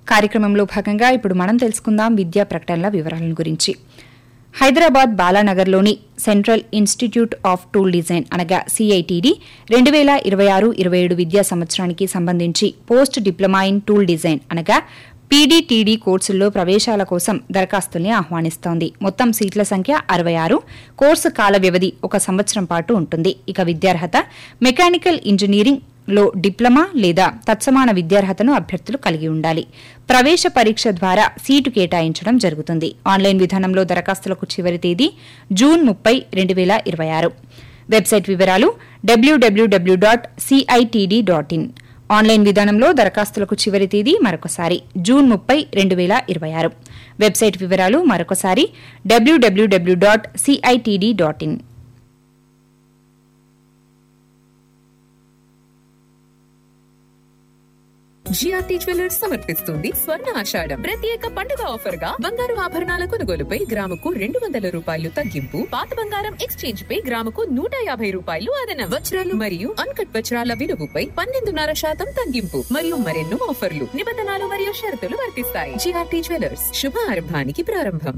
కార్యక్రమంలో భాగంగా ఇప్పుడు మనం తెలుసుకుందాం విద్యా ప్రకటనల వివరాలను గురించి హైదరాబాద్ బాలానగర్లోని central institute of tool design అనగా సిఐటిడి రెండు వేల ఇరవై ఆరు ఇరవై ఏడు విద్యా సంవత్సరానికి సంబంధించి post diploma in tool design అనగా పీడీటీడీ కోర్సుల్లో ప్రవేశాల కోసం దరఖాస్తుల్ని ఆహ్వానిస్తోంది మొత్తం సీట్ల సంఖ్య అరవై ఆరు కోర్సు కాల వ్యవధి ఒక సంవత్సరం పాటు ఉంటుంది ఇక విద్యార్హత మెకానికల్ ఇంజనీరింగ్ లో డిప్లొమా లేదా తత్సమాన విద్యార్హతను అభ్యర్థులు కలిగి ఉండాలి ప్రవేశ పరీక్ష ద్వారా సీటు కేటాయించడం జరుగుతుంది ఆన్లైన్ విధానంలో దరఖాస్తులకు చివరి తేదీ జూన్ ముప్పై రెండు వేల ఇరవై ఆరు వెబ్సైట్ వివరాలు WWW dot CITD dot in online విధానంలో దరఖాస్తులకు చివరి తేదీ మరొకసారి జూన్ ముప్పై రెండు వేల ఇరవై ఆరు వెబ్సైట్ వివరాలు మరొకసారి WWW dot CITD dot in GRT jewellers సమర్పిస్తుంది స్వర్ణ ఆషాఢం ప్రత్యేక పండుగ ఆఫర్ గా బంగారు ఆభరణాల కొనుగోలుపై గ్రాముకు రెండు వందల రూపాయలు తగ్గింపు పాత బంగారం ఎక్స్చేంజ్ పై గ్రాముకు నూట యాభై రూపాయలు అదన వజ్రాలు మరియు అన్కట్ వజ్రాల విలువపై పన్నెండున్నర శాతం తగ్గింపు మరియు మరెన్నో ఆఫర్లు నిబంధనలు మరియు షరతులు వర్తిస్తాయి జిఆర్టీ జ్యువెలర్స్ శుభ ఆరంభానికి ప్రారంభం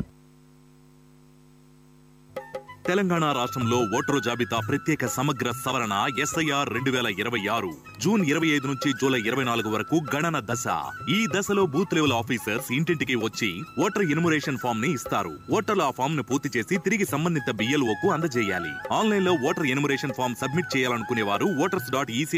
తెలంగాణ రాష్ట్రంలో ఓటరు జాబితా ప్రత్యేక సమగ్ర సవరణ ఎస్ఐఆర్ రెండు వేల ఇరవై ఆరు జూన్ ఇరవై ఐదు నుంచి జూలై ఇరవై నాలుగు వరకు గణన దశ ఈ దశలో బూత్ లెవెల్ ఆఫీసర్స్ ఇంటింటికి వచ్చి ఓటర్ ఎన్యుమరేషన్ ఫామ్ ని ఇస్తారు ఓటర్లు ఆ ఫామ్ ను పూర్తి చేసి తిరిగి సంబంధిత బిఎల్ఓకు అందజేయాలి ఆన్లైన్ లో ఓటర్ ఎన్యుమరేషన్ ఫామ్ సబ్మిట్ చేయాలనుకునే వారు ఓటర్స్ డాట్ ఈసీ